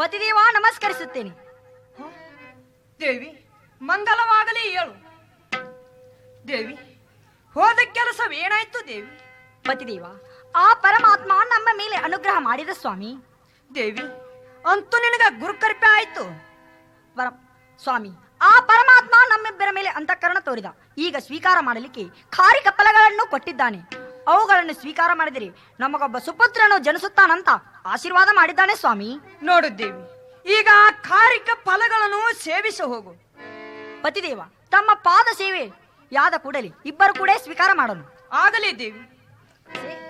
ಪತಿದೇವ ನಮಸ್ಕರಿಸುತ್ತೇನೆ ಹ? ದೇವಿ ಮಂಗಲವಾಗಲಿ ಹೇಳು ದೇವಿ ಹೋದ ಕೆಲಸವೇನಾಯ್ತು ದೇವಿ ಪತಿದೇವ ಆ ಪರಮಾತ್ಮ ನಮ್ಮ ಮೇಲೆ ಅನುಗ್ರಹ ಮಾಡಿದ ಸ್ವಾಮಿ ದೇವಿ ಅಂತೂ ನಿನಗ ಗುರುಕೃಪೆ ಆಯ್ತು ಪರ ಸ್ವಾಮಿ ಆ ಪರಮಾತ್ಮ ನಮ್ಮಿಬ್ಬರ ಮೇಲೆ ಅಂತಃಕರಣ ತೋರಿದ ಈಗ ಸ್ವೀಕಾರ ಮಾಡಲಿಕ್ಕೆ ಖಾರಿ ಕಪ್ಪಲಗಳನ್ನು ಕೊಟ್ಟಿದ್ದಾನೆ ಅವುಗಳನ್ನು ಸ್ವೀಕಾರ ಮಾಡಿದರೆ ನಮಗೊಬ್ಬ ಸುಪುತ್ರನು ಜನಿಸುತ್ತಾನಂತ ಆಶೀರ್ವಾದ ಮಾಡಿದ್ದಾನೆ ಸ್ವಾಮಿ ನೋಡು ದೇವಿ ಈಗ ಆ ಕಾರಿಕ ಫಲಗಳನ್ನು ಸೇವಿಸಿ ಹೋಗು ಪತಿದೇವ ತಮ್ಮ ಪಾದ ಸೇವೆ ಯಾದ ಕೂಡಲೇ ಇಬ್ಬರು ಕೂಡ ಸ್ವೀಕಾರ ಮಾಡೋಣ ಆಗಲಿ ದೇವಿ